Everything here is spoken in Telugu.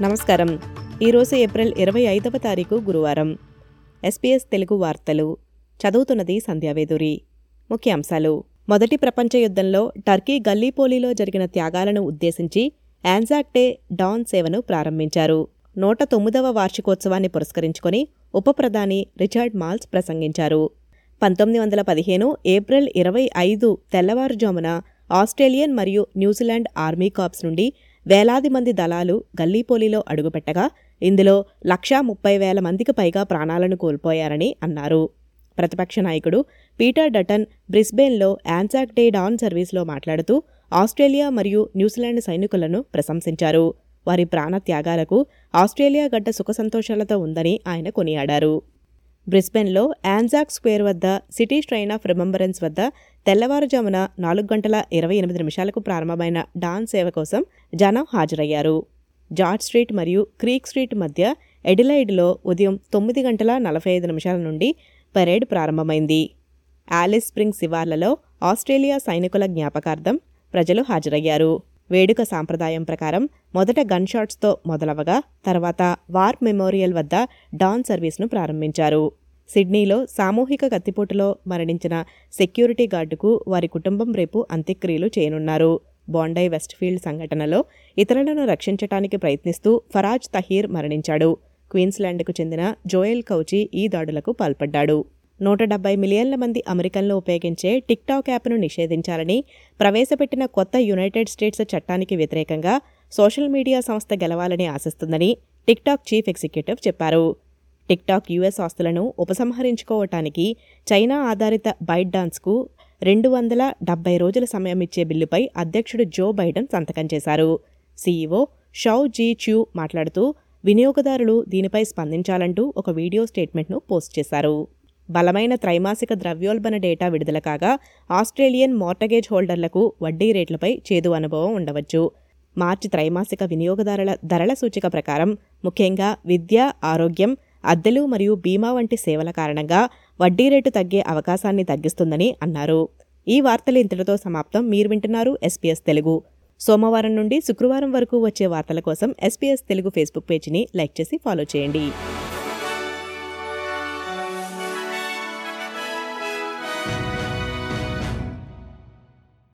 నమస్కారం ఈరోజు ఏప్రిల్ ఇరవై ఐదవ తారీఖు గురువారం ఎస్పీఎస్ తెలుగు వార్తలు చదువుతున్నది సంధ్యావేదూరి ముఖ్యాంశాలు మొదటి ప్రపంచ యుద్ధంలో టర్కీ గల్లీపోలీలో జరిగిన త్యాగాలను ఉద్దేశించి యాన్జాక్ డే డాన్ సేవను ప్రారంభించారు నూట తొమ్మిదవ వార్షికోత్సవాన్ని పురస్కరించుకొని ఉప ప్రధాని రిచర్డ్ మాల్స్ ప్రసంగించారు పంతొమ్మిది వందల పదిహేను ఏప్రిల్ ఇరవై ఐదు తెల్లవారుజామున ఆస్ట్రేలియన్ మరియు న్యూజిలాండ్ ఆర్మీ కార్ప్స్ నుండి వేలాది మంది దళాలు గల్లీపోలీలో అడుగుపెట్టగా ఇందులో లక్షా ముప్పై వేల మందికి పైగా ప్రాణాలను కోల్పోయారని అన్నారు ప్రతిపక్ష నాయకుడు పీటర్ డటన్ బ్రిస్బెయిన్లో యాన్సాక్ డే డాన్ సర్వీస్లో మాట్లాడుతూ ఆస్ట్రేలియా మరియు న్యూజిలాండ్ సైనికులను ప్రశంసించారు వారి ప్రాణ త్యాగాలకు ఆస్ట్రేలియా గడ్డ సుఖసంతోషాలతో ఉందని ఆయన కొనియాడారు బ్రిస్బెన్లో యాన్జాక్ స్క్వేర్ వద్ద సిటీ స్ట్రైన్ ఆఫ్ రిమంబరెన్స్ వద్ద తెల్లవారుజామున నాలుగు గంటల ఇరవై ఎనిమిది నిమిషాలకు ప్రారంభమైన డాన్ సేవ కోసం జనం హాజరయ్యారు జార్జ్ స్ట్రీట్ మరియు క్రీక్ స్ట్రీట్ మధ్య ఎడిలైడ్లో ఉదయం తొమ్మిది గంటల నలభై ఐదు నిమిషాల నుండి పరేడ్ ప్రారంభమైంది ఆలిస్ స్ప్రింగ్ శివార్లలో ఆస్ట్రేలియా సైనికుల జ్ఞాపకార్థం ప్రజలు హాజరయ్యారు వేడుక సాంప్రదాయం ప్రకారం మొదట గన్ షాట్స్తో మొదలవగా తర్వాత వార్ మెమోరియల్ వద్ద డాన్ సర్వీస్ను ప్రారంభించారు సిడ్నీలో సామూహిక కత్తిపోటులో మరణించిన సెక్యూరిటీ గార్డుకు వారి కుటుంబం రేపు అంత్యక్రియలు చేయనున్నారు బాండై వెస్ట్ఫీల్డ్ సంఘటనలో ఇతరులను రక్షించటానికి ప్రయత్నిస్తూ ఫరాజ్ తహీర్ మరణించాడు క్వీన్స్లాండ్కు చెందిన జోయల్ కౌచి ఈ దాడులకు పాల్పడ్డాడు నూట డెబ్బై మిలియన్ల మంది అమెరికన్లు ఉపయోగించే టిక్టాక్ యాప్ను నిషేధించాలని ప్రవేశపెట్టిన కొత్త యునైటెడ్ స్టేట్స్ చట్టానికి వ్యతిరేకంగా సోషల్ మీడియా సంస్థ గెలవాలని ఆశిస్తుందని టిక్టాక్ చీఫ్ ఎగ్జిక్యూటివ్ చెప్పారు టిక్టాక్ యుఎస్ ఆస్తులను ఉపసంహరించుకోవటానికి చైనా ఆధారిత బైట్ డాన్స్కు రెండు వందల డెబ్బై రోజుల సమయం ఇచ్చే బిల్లుపై అధ్యక్షుడు జో బైడెన్ సంతకం చేశారు సీఈఓ షౌ జీ చ్యూ మాట్లాడుతూ వినియోగదారులు దీనిపై స్పందించాలంటూ ఒక వీడియో స్టేట్మెంట్ను పోస్ట్ చేశారు బలమైన త్రైమాసిక ద్రవ్యోల్బణ డేటా విడుదల కాగా ఆస్ట్రేలియన్ మార్టగేజ్ హోల్డర్లకు వడ్డీ రేట్లపై చేదు అనుభవం ఉండవచ్చు మార్చి త్రైమాసిక వినియోగదారుల ధరల సూచిక ప్రకారం ముఖ్యంగా విద్య ఆరోగ్యం అద్దెలు మరియు బీమా వంటి సేవల కారణంగా వడ్డీ రేటు తగ్గే అవకాశాన్ని తగ్గిస్తుందని అన్నారు ఈ వార్తలు ఇంతటితో సమాప్తం మీరు వింటున్నారు ఎస్పీఎస్ తెలుగు సోమవారం నుండి శుక్రవారం వరకు వచ్చే వార్తల కోసం ఎస్పీఎస్ తెలుగు ఫేస్బుక్ పేజీని లైక్ చేసి ఫాలో చేయండి